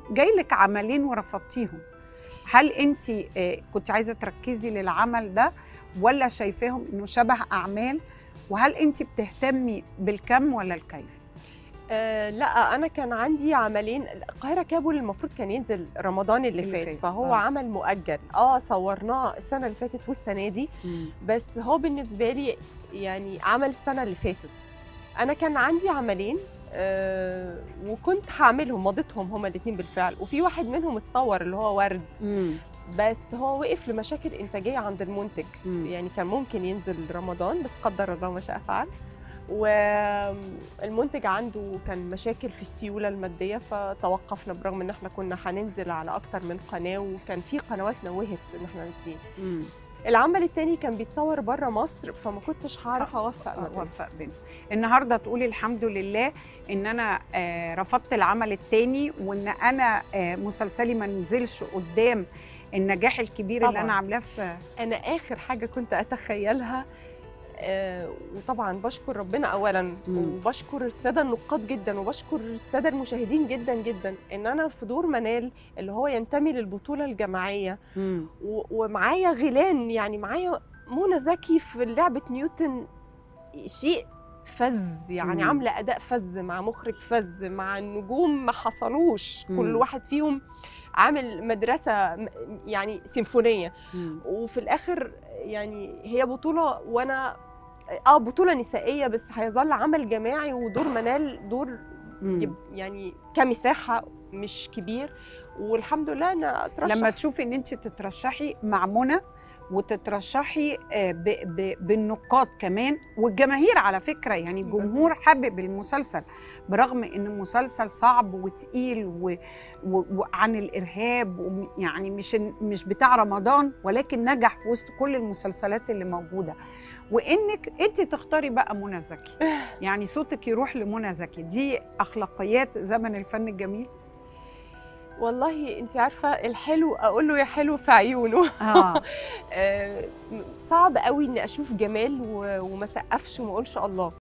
جاي لك عملين ورفضتيهم هل انت كنت عايزه تركزي للعمل ده ولا شايفاهم انه شبه اعمال وهل انت بتهتمي بالكم ولا الكيف آه لا انا كان عندي عملين القاهره كابول المفروض كان ينزل رمضان اللي, اللي فات فات، فهو آه. آه. عمل مؤجل اه صورناه السنه اللي فاتت والسنه دي بس هو بالنسبه لي يعني عمل السنه اللي فاتت انا كان عندي عملين آه وكنت هعملهم مضيتهم هما الاثنين بالفعل وفي واحد منهم اتصور اللي هو ورد مم. بس هو وقف لمشاكل انتاجيه عند المنتج مم. يعني كان ممكن ينزل رمضان بس قدر الله ما شاء فعل والمنتج عنده كان مشاكل في السيوله الماديه فتوقفنا برغم ان احنا كنا هننزل على اكتر من قناه وكان في قنوات نوهت ان احنا نازلين مم. العمل التاني كان بيتصور بره مصر فما كنتش هعرف اوفق ما بينهم. اوفق بينهم النهارده تقولي الحمد لله ان انا آه، رفضت العمل التاني وان انا آه، مسلسلي ما نزلش قدام النجاح الكبير اللي طبعاً. انا عاملاه في انا اخر حاجه كنت اتخيلها آه، وطبعا بشكر ربنا اولا مم. وبشكر الساده النقاد جدا وبشكر الساده المشاهدين جدا جدا ان انا في دور منال اللي هو ينتمي للبطوله الجماعيه مم. و- ومعايا غيلان يعني معايا منى زكي في لعبه نيوتن شيء فذ يعني مم. عامله اداء فذ مع مخرج فذ مع النجوم ما حصلوش مم. كل واحد فيهم عامل مدرسه م- يعني سيمفونيه مم. وفي الاخر يعني هي بطوله وانا اه بطوله نسائيه بس هيظل عمل جماعي ودور منال دور مم. يب- يعني كمساحه مش كبير والحمد لله انا اترشح لما تشوفي ان انت تترشحي مع منى وتترشحي آه، ب- ب- بالنقاد كمان والجماهير على فكره يعني الجمهور حابب المسلسل برغم ان المسلسل صعب وتقيل و- و- وعن الارهاب وم- يعني مش مش بتاع رمضان ولكن نجح في وسط كل المسلسلات اللي موجوده وانك انت تختاري بقى منى زكي يعني صوتك يروح لمنى زكي دي اخلاقيات زمن الفن الجميل والله انت عارفه الحلو اقول له يا حلو في عيونه اه آه، صعب قوي اني اشوف جمال و- وما سقفش وما اقولش الله